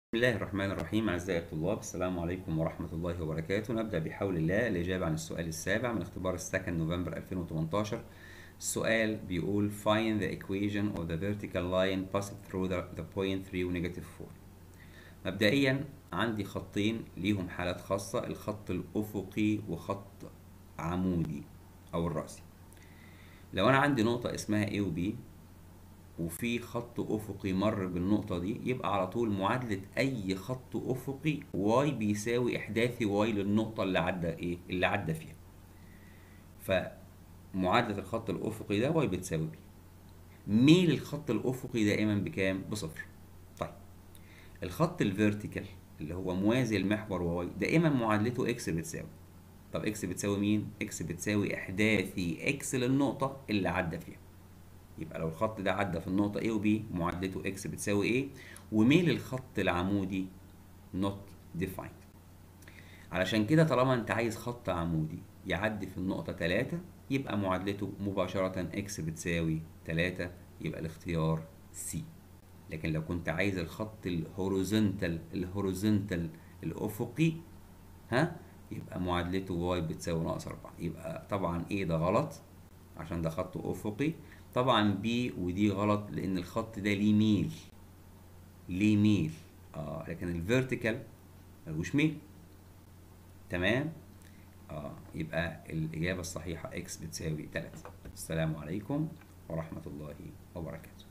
بسم الله الرحمن الرحيم أعزائي الطلاب السلام عليكم ورحمة الله وبركاته نبدأ بحول الله الإجابة عن السؤال السابع من اختبار السكن نوفمبر 2018 السؤال بيقول find the equation of the vertical line passing through the, the point 3 و negative 4 مبدئيا عندي خطين ليهم حالات خاصة الخط الأفقي وخط عمودي أو الرأسي لو أنا عندي نقطة اسمها A و B وفي خط افقي مر بالنقطه دي يبقى على طول معادله اي خط افقي واي بيساوي احداثي واي للنقطه اللي عدى ايه اللي عدى فيها فمعادله الخط الافقي ده واي بتساوي بي ميل الخط الافقي دائما بكام بصفر طيب الخط الفيرتيكال اللي هو موازي المحور واي دائما معادلته اكس بتساوي طب اكس بتساوي مين اكس بتساوي احداثي اكس للنقطه اللي عدى فيها يبقى لو الخط ده عدى في النقطة A و B معادلته x بتساوي A وميل الخط العمودي not defined علشان كده طالما انت عايز خط عمودي يعدي في النقطة 3 يبقى معادلته مباشرة x بتساوي 3 يبقى الاختيار C لكن لو كنت عايز الخط الهوريزونتال الهوريزونتال الأفقي ها يبقى معادلته y بتساوي ناقص 4 يبقى طبعا A ده غلط عشان ده خط أفقي طبعا بي ودي غلط لان الخط ده ليه ميل ليه ميل اه لكن الفيرتيكال ملوش ميل تمام اه يبقى الاجابه الصحيحه اكس بتساوي 3 السلام عليكم ورحمه الله وبركاته